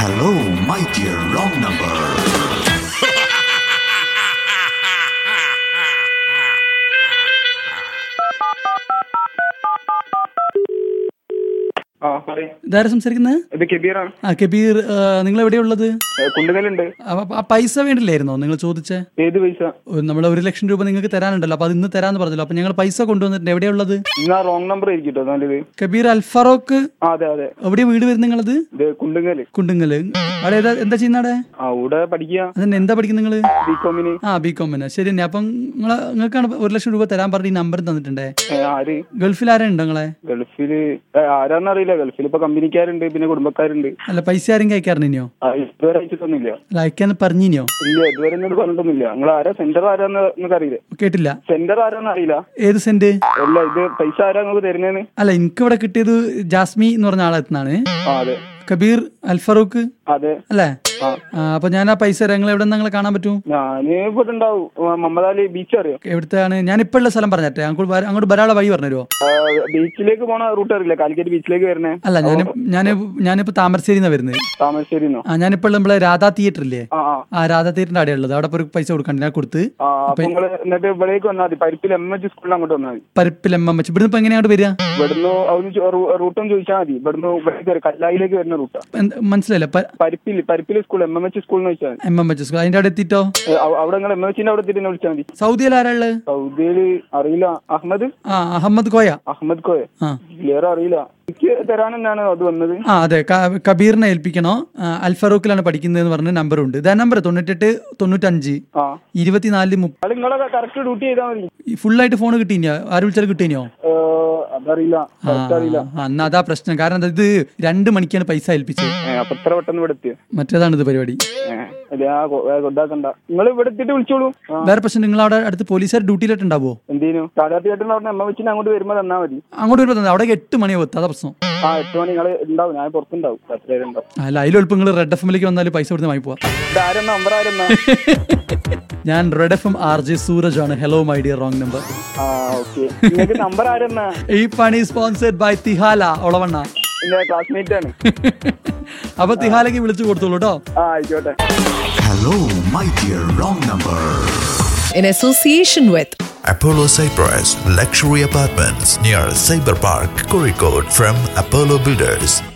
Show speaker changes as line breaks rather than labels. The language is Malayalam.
Hello, my dear wrong number.
ആ പറയ്
ഇതാരാ സംസാരിക്കുന്നത്
ഇത് കെബീറാണ്
ആ കബീർ നിങ്ങൾ എവിടെയുള്ളത്
ഏ, കുണ്ടുകലുണ്ട്
അപ്പൊ ആ പൈസ വേണ്ടില്ലായിരുന്നോ നിങ്ങൾ ചോദിച്ചേ
ഏത് പൈസ
നമ്മൾ ഒരു ലക്ഷം രൂപ നിങ്ങൾക്ക് തരാനുണ്ടല്ലോ അപ്പൊ അത് ഇന്ന് തരാന്ന് പറഞ്ഞല്ലോ അപ്പൊ ഞങ്ങൾ പൈസ കൊണ്ടുവന്നിട്ടുണ്ട് എവിടെയുള്ളത്
ഇന്നാ റോങ് നമ്പർ ആയിരിക്കും കേട്ടോ നല്ലത്
കബീർ അൽഫറോക്ക്
ആ അതെ അതെ
എവിടെ വീട് വരുന്നത് നിങ്ങളത്
ഇത് കുണ്ടുങ്ങല്
കുണ്ടുങ്ങല് അവിടെ ഏതാ എന്താ ചെയ്യുന്ന അവിടെ
അവിടെ പഠിക്കുക
അതന്നെ എന്താ പഠിക്കുന്നത് നിങ്ങള്
ബികോമിന്
ആ ബി കോമിന് ശരി തന്നെ അപ്പം നിങ്ങൾ നിങ്ങൾക്കാണ് ഒരു ലക്ഷം രൂപ തരാൻ പറഞ്ഞ ഈ നമ്പർ തന്നിട്ടുണ്ടേ
ആര്
ഗൾഫിൽ ആരാ ഉണ്ടോ നിങ്ങളെ
ഗൾഫില് ഏ, ആരാന്നറിയില്ല ഗൾഫിൽ ഇപ്പൊ കമ്പനിക്കാരുണ്ട് പിന്നെ കുടുംബക്കാരുണ്ട്
അല്ല പൈസ ആരും കഴിക്കാറുണ്ടോ
ആ, ഇതുവരെ അയച്ചിട്ടൊന്നുമില്ല
അല്ല അയക്കാന്ന് പറഞ്ഞിനോ
ഇല്ല ഇതുവരെ എന്നോട് പറഞ്ഞിട്ടൊന്നുമില്ല നിങ്ങൾ ആരാ സെന്റർ ആരാന്ന് നിങ്ങൾക്ക് അറിയില്ല
കേട്ടില്ല
സെന്റർ ആരാന്ന് അറിയില്ല
ഏത് സെന്റ്
അല്ല ഇത് പൈസ ആരാ നിങ്ങൾക്ക് തരുന്നേന്ന്
അല്ല എനിക്ക് ഇവിടെ കിട്ടിയത് ജാസ്മി എന്ന് പറഞ്ഞ ആളെത്തുന്നതാണ്
ആ അതെ
കബീർ അൽഫറൂഖ്
അതെ
അല്ലേ
ആ
ആ, അപ്പൊ ഞാൻ ആ പൈസ തരാം. നിങ്ങൾ എവിടെ നിങ്ങളെ കാണാൻ പറ്റും
ഞാന് ഇവിടെ ഉണ്ടാവും ആ, മമ്മദാലി ബീച്ച് അറിയോ
എവിടുത്തെയാണ് ഞാൻ ഇപ്പൊ ഉള്ള സ്ഥലം പറഞ്ഞേ അങ്ങോട്ട് വര- അങ്ങോട്ട് വരാനുള്ള വഴി പറഞ്ഞുതരുമോ
ആ, ബീച്ചിലേക്ക് പോണ റൂട്ട് അറിയില്ല കാലിക്കറ്റ് ബീച്ചിലേക്ക് വരണേ
അല്ല ഞാൻ ഞാൻ ഞാനിപ്പോ താമരശ്ശേരി വരുന്നത്
താമരശ്ശേരിന്നോ
ആ ഞാനിപ്പോൾ നമ്മളെ രാധാ തിയേറ്റർ ഇല്ലേ
ആ ആ
ആ രാധാ തിയേറ്ററിന്റെ അവിടെ ഉള്ളത് അവിടെ ഇപ്പൊ ഒരു പൈസ കൊടുക്കണ്ട ഞാൻ കൊടുത്ത്
ആ അപ്പൊ നിങ്ങള് എന്നിട്ട് ഇവിടേക്ക് വന്നാൽ മതി പരിപ്പിൽ എം എച്ച് സ്കൂളിൽ അങ്ങോട്ട് വന്നാൽ മതി
പരിപ്പിലമ്മ വെച്ച് ഇവിടുന്ന് ഇപ്പൊ എങ്ങനെയാണ് വരിക
ഇവിടുന്ന് അവിടുന്ന് റൂട്ടും ചോദിച്ചാൽ മതി ഇവിടുന്ന് ഇവിടേക്ക് വരും. കല്ലായിലേക്ക് വരുന്ന റൂട്ടാ
എന്ത് മനസ്സിലായില്ല
പരിപ്പിൽ പരിപ്പിൽ school M M H school എന്ന് വെച്ചാൽ മതി
എം എം എച്ച് സ്കൂൾ അതിന്റെ അവിടെ എത്തിയിട്ടോ
ഏ, അവ- അവിടെ നിങ്ങൾ എം എം എച്ചിന്റെ അവിടെ എത്തിയിട്ട് എന്നെ വിളിച്ചാൽ മതി
സൗദിയിൽ ആരാ ഉള്ളത്
സൗദിയില് അറിയില്ല അഹമ്മദ്
ആ അഹമ്മദ് കോയ
അഹമ്മദ് കോയെ
ആ
ക്ലിയർ അറിയില്ല എനിക്ക് തരാൻ തന്നെയാണ് അത് വന്നത്
ആ അതെ ക- കബീറിനെ ഏൽപ്പിക്കണോ ആ, അൽ ഫറൂഖിലാണ് പഠിക്കുന്നതെന്ന് പറഞ്ഞ നമ്പർ ഉണ്ട് ഇതാ നമ്പർ തൊണ്ണൂറ്റെട്ട് തൊണ്ണൂറ്റഞ്ച്
ആ
ഇരുപത്തിനാലില് മുപ്പ
അത് നിങ്ങളെ കറക്റ്റ് ഡ്യൂട്ടി ചെയ്താൽ മതി
ഫുള്ളായിട്ട് ഫോൺ കിട്ടിയോ ആര് വിളിച്ചാൽ കിട്ടിയോ
ഏ, അതറിയില്ല കറക്റ്റ് അറിയില്ല
അന്ന് അതാ പ്രശ്നം കാരണം എന്താ ഇത് രണ്ട് മണിക്കാണ് പൈസ ഏൽപ്പിച്ചത്
ഏ, അപ്പൊ ഇത്ര പെട്ടെന്ന് ഇവിടെ എത്തിയ
മറ്റേതാണ് ഇത് പരിപാടി
കൊണ്ടാക്കണ്ട നിങ്ങൾ ഇവിടെ എത്തിയിട്ട് വിളിച്ചോളൂ ആ,
വേറെ പ്രശ്നം നിങ്ങൾ അവിടെ അടുത്ത് പോലീസുകാർ ഡ്യൂട്ടിയിലായിട്ട് ഉണ്ടാവോ
എന്തേനു കാലാത്തിയായിട്ട് പറഞ്ഞ എം എം എച്ചിന് അങ്ങോട്ട് വരുമ്പോ തന്നാ മതി
അങ്ങോട്ട് വരുമ്പോൾ തന്നെ അവിടെ എട്ട് മണിയാവും എത്താ അതാ പ്രശ്നം
ആ എട്ട് മണി നിങ്ങൾ ഉണ്ടാവും ഞാൻ പുറത്തുണ്ടാവും രാത്രി വരെ ഉണ്ടാവും
അല്ല അതിലെളുപ്പം നിങ്ങൾ റെഡ് എഫ് എമ്മിലേക്ക് വന്നാൽ പൈസ കൊടുത്ത് വാങ്ങി പോവാം
ഇത് ആരെന്നാ നമ്പർ ആരെന്നാ
ഞാൻ red F M R J Suraj ആണ് hello my dear wrong number
ആ ഓക്കെ നിങ്ങൾക്ക് നമ്പർ ആരെന്നാ
ഈ പണി സ്പോൺസേഡ് ബൈ തിഹാല ഒളവണ്ണ
എന്റെ ക്ലാസ്മേറ്റ് ആണ്
അപ്പൊ തിഹാലക്ക് വിളിച്ചു കൊടുത്തോളൂ കേട്ടോ
ആ ആയിക്കോട്ടെ
Hello, my dear wrong number.
in association with
Apollo Cyprus Luxury Apartments near Cyber Park, Kozhikode from Apollo Builders.